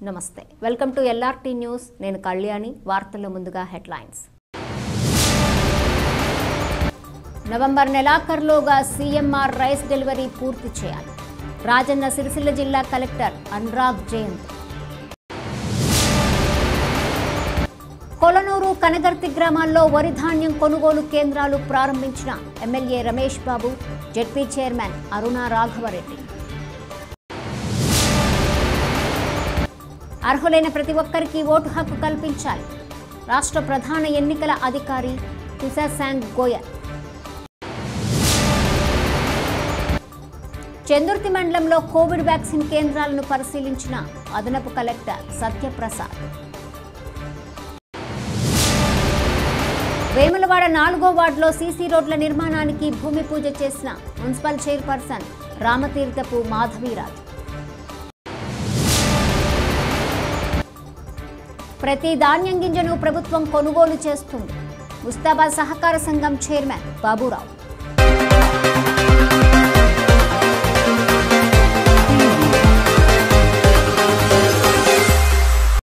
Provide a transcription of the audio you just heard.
నమస్తే welcome to LRT news నేను కళ్యాణి వార్తల్లో ముందుగా హెడ్లైన్స్ నవంబర్ నెలాఖరులోగా సీఎంఆర్ రైస్ డెలివరీ పూర్తి చేయాలి రాజన్న సిరిసిల్ల జిల్లా కలెక్టర్ అనురాగ్ జయంత్ కొలనూరు కనగర్తి గ్రామాల్లో వరి ధాన్యం కొనుగోలు కేంద్రాలు ప్రారంభించిన MLA Ramesh Babu ZP chairman Aruna Raghavareddy అర్హులైన ప్రతి ఒక్కరికి ఓటు హక్కు కల్పించాలి రాష్ట్ర ప్రధాన ఎన్నికల అధికారి తుషాశాంగ్ గోయల్ చందుర్తి మండలంలో కోవిడ్ వ్యాక్సిన్ కేంద్రాలను పరిశీలించిన అదనపు కలెక్టర్ సత్యప్రసాద్ వేములవాడ నాలుగో వార్డులో సీసీ రోడ్ల నిర్మాణానికి భూమి పూజ చేసిన మున్సిపల్ చైర్పర్సన్ రామతీర్థపు మాధవీరాజు ప్రతి ధాన్యం గింజను ప్రభుత్వం కొనుగోలు చేస్తుంది ముస్తాబాద్ సహకార సంఘం చైర్మన్ బాబురావు